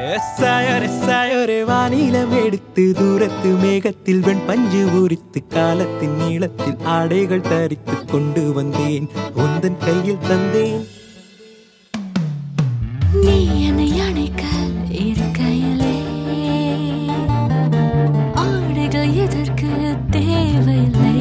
சாயரே சாயரே வானிலம் எடுத்து தூரத்து மேகத்தில் வெண் பஞ்சு உரித்து காலத்தின் நீளத்தில் ஆடைகள் தரித்து கொண்டு வந்தேன் உந்தன் கையில் தந்தேன் நீ என்னை அணைக்க இருக்கையிலே ஆடைகள் எதற்கு தேவையில்லை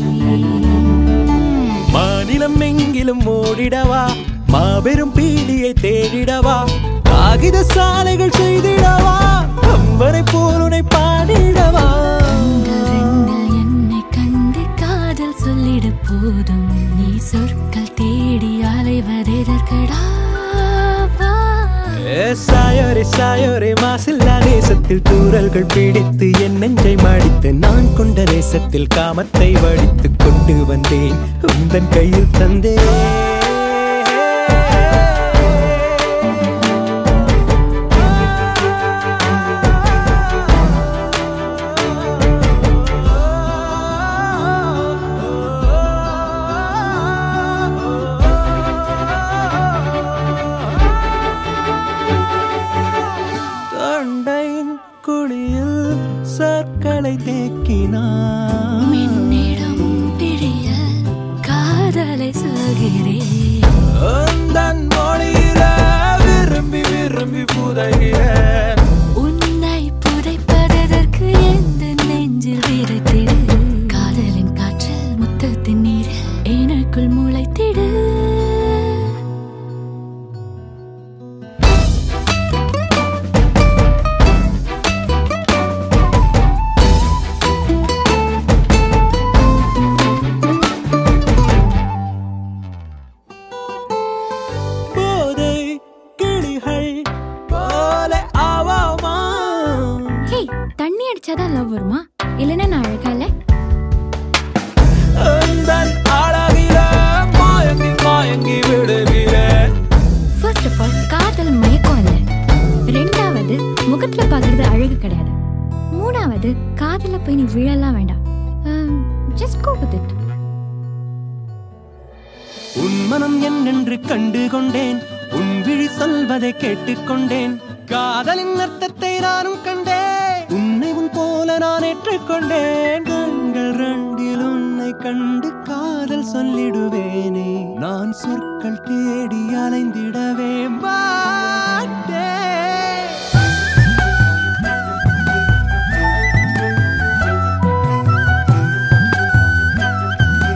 மாநிலம் எங்கிலும் ஓடிடவா மாபெரும் பீலியை தேடிடவா காகித சாலைகள் செய்திடவா அம்பரை போல் உன்னை பாடிடவா கண்கள் ரெண்டில் என்னை கண்டு காதல் சொல்லிட போதும் நீ சொற்கள் தேடி அலைவதெதற்கடா வா. ஏ சாயோரே சாயோரே மாசில்லா தேசத்தில் தூரல்கள் பிடித்து என் நெஞ்சை மடித்து நான் கொண்ட தேசத்தில் காமத்தை வடித்து கொண்டு வந்தேன் உந்தன் கையில் தந்தேன் தொண்டையின் குழியில் சொற்களை தேக்கினான் மின்னிடும் பிழிய காதலை சொல்கிறேன் உந்தன் மொழியில விரும்பி விரும்பி புதைகிறேன் உன்னை புதைப்பதற்கு எந்த நெஞ்சில் விதைத்திடு காதலின் காற்றில் முத்தத்தின் நீரில் எனக்குள் முளைத்திடு போதை கிளிகள் போல ஆவாமா ஹே தண்ணி அடிச்சாதான் லவ் வருமா இல்லைன்னா நான் அழகா இல்ல உந்தன் அழகில மயங்கி மயங்கி விடுகிறேன் ஃபர்ஸ்ட் ஆஃப் ஆல் காதல் மயக்கம் இல்ல ரெண்டாவது முகத்துல பாக்குறது அழகு கிடையாது மூணாவது காதல போய் நீ விழலாம் வேண்டாம் ஜஸ்ட் கோ வித் இட் உன் மனம் என்னென்று கண்டு கொண்டேன் உன் விழி சொல்வதை கேட்டுக்கொண்டேன் காதலின் அர்த்தத்தை நானும் கண்டேன் உன்னை உன் போல நான் ஏற்றுக்கொண்டேன் கண்கள் ரெண்டில் உன்னை கண்டு காதல் சொல்லிடுவேனே நான் சொற்கள் தேடி அலைந்திடவே மாட்டேன்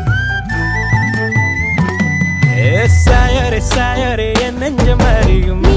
ஏ சாயரே சாயரே என் நெஞ்சம் அறியும்